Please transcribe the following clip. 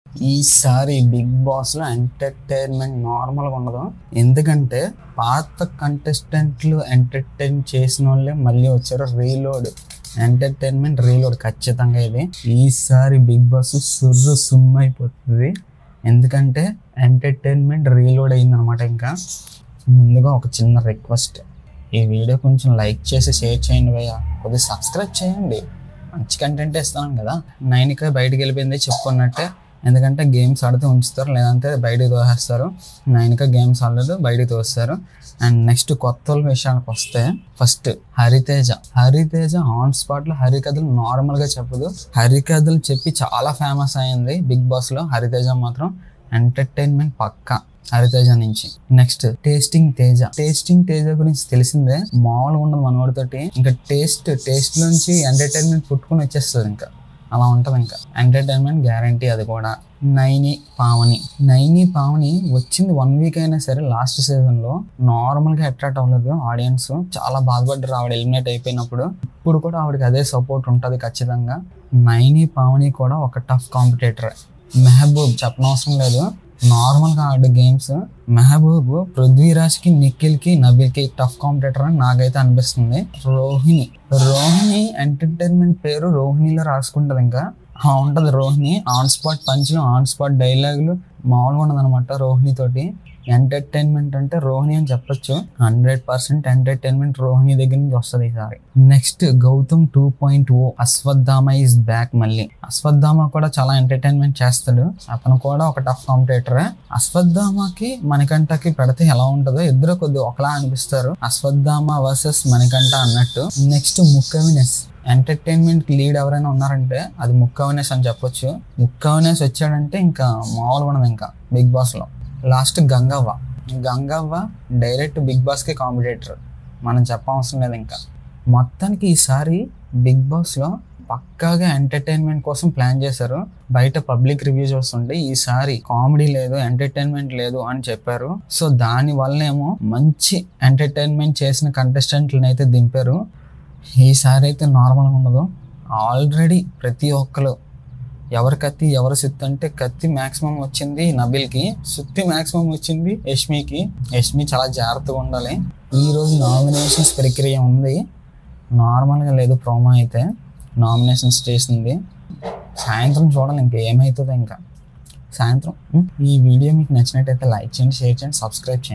ఈసారి Bigg boss లో entertainment normal గా ఉండదు ఎందుకంటే పాత కంటెస్టెంట్లు ఎంటర్టైన్ చేసిన వాళ్ళే మళ్ళీ వచ్చారు రీలోడ్ ఎంటర్టైన్మెంట్ రీలోడ్ ఖచ్చితంగా ఇది ఈసారి బిగ్ బాస్ సుర్రు సుమ్ అయిపోతుంది ఎందుకంటే ఎంటర్టైన్మెంట్ రీలోడ్ అయిందనమాట ఇంకా ముందుగా ఒక చిన్న రిక్వెస్ట్ ఈ వీడియో కొంచెం లైక్ చేసి షేర్ చేయండి భయ్య కొద్దిగా సబ్స్క్రైబ్ చేయండి మంచి కంటెంట్ ఇస్తాను కదా నైన్కి బయటికి వెళ్ళిపోయింది చెప్పుకున్నట్టే ఎందుకంటే గేమ్స్ ఆడితే ఉంచుతారు లేదంటే బయటికి తోసేస్తారు నైన్కి గేమ్స్ ఆడలేదు బయటికి తోస్తారు అండ్ నెక్స్ట్ కొత్త వాళ్ళ విషయానికి వస్తే first Hariteja Hariteja on spot లో హరికథలు నార్మల్ గా చెప్పదు హరికథలు చెప్పి చాలా ఫేమస్ అయింది బిగ్ బాస్ లో హరితేజ మాత్రం ఎంటర్టైన్మెంట్ పక్కా హరితేజ నుంచి next tasting Teja tasting Teja గురించి తెలిసిందే మామూలుగా ఉండదు మనవాడితోటి ఇంకా టేస్ట్ టేస్ట్ నుంచి ఎంటర్టైన్మెంట్ పుట్టుకుని వచ్చేస్తుంది ఇంకా అలా ఉంటుంది ఇంకా ఎంటర్టైన్మెంట్ గ్యారంటీ అది కూడా నైని పావని నైని పావని వచ్చింది వన్ వీక్ అయినా సరే లాస్ట్ సీజన్ లో నార్మల్ గా అట్రాక్ట్ అవ్వలేదు ఆడియన్స్ చాలా బాధపడ్డారు ఆవిడ ఎలిమినేట్ అయిపోయినప్పుడు ఇప్పుడు కూడా ఆవిడకి అదే సపోర్ట్ ఉంటుంది ఖచ్చితంగా నైని పావని కూడా ఒక టఫ్ కాంపిటేటర్ మెహబూబ్ చెప్పనవసరం లేదు నార్మల్ గా ఆడే గేమ్స్ మెహబూబ్ పృథ్వీరాజ్ కి నిఖిల్ కి నబీల్ కి టఫ్ కాంపిటేటర్ అని నాకైతే అనిపిస్తుంది రోహిణి రోహిణి ఎంటర్టైన్మెంట్ పేరు రోహిణిలో రాసుకుంటది ఇంకా ఆ ఉంటది రోహిణి ఆన్ స్పాట్ పంచ్లు ఆన్ స్పాట్ డైలాగులు మామూలుగా ఉండదు అనమాట రోహిణి తోటి ఎంటర్టైన్మెంట్ అంటే రోహిణి అని చెప్పొచ్చు హండ్రెడ్ పర్సెంట్ ఎంటర్టైన్మెంట్ రోహిణి దగ్గర నుంచి వస్తుంది ఈసారి next Gautam two point o Ashwatthama is back మళ్ళీ అశ్వత్థామ కూడా చాలా ఎంటర్టైన్మెంట్ చేస్తాడు అతను కూడా ఒక టఫ్ కాంపిటేటర్ అశ్వత్థామకి మణికంఠకి పెడితే ఎలా ఉంటుందో ఇద్దరు కొద్దిగా ఒకలా అనిపిస్తారు అశ్వత్థామ వర్సెస్ మణికంఠ అన్నట్టు నెక్స్ట్ ముక్కవినెస్ ఎంటర్టైన్మెంట్ లీడ్ ఎవరైనా ఉన్నారంటే అది ముక్కవినేస్ అని చెప్పొచ్చు ముక్కవినేస్ వచ్చాడంటే ఇంకా మామూలుగా ఉండదు ఇంకా బిగ్ బాస్ లో last Gangavva Gangavva direct big బాస్కే కాంపిటేటర్ మనం చెప్పవసరం లేదు ఇంకా మొత్తానికి ఈసారి బిగ్ బాస్లో పక్కాగా ఎంటర్టైన్మెంట్ కోసం ప్లాన్ చేశారు బయట పబ్లిక్ రివ్యూ చూస్తుంటే ఈసారి కామెడీ లేదు ఎంటర్టైన్మెంట్ లేదు అని చెప్పారు సో దాని వల్లేమో మంచి ఎంటర్టైన్మెంట్ చేసిన కంటెస్టెంట్లను అయితే దింపారు ఈసారి అయితే నార్మల్గా ఉండదు ఆల్రెడీ ప్రతి ఒక్కరు ఎవరి కత్తి ఎవరి సుత్తి అంటే కత్తి మాక్సిమం వచ్చింది నబిల్కి సుత్తి మాక్సిమం వచ్చింది యష్మికి యష్మి చాలా జాగ్రత్తగా ఉండాలి ఈ రోజు నామినేషన్స్ ప్రక్రియ ఉంది నార్మల్గా లేదు ప్రోమో అయితే నామినేషన్స్ చేసింది సాయంత్రం చూడాలి ఇంకా ఏమవుతుందో ఇంకా సాయంత్రం ఉం? ఈ వీడియో మీకు నచ్చినట్టయితే లైక్ చేయండి షేర్ చేయండి సబ్స్క్రైబ్ చేయండి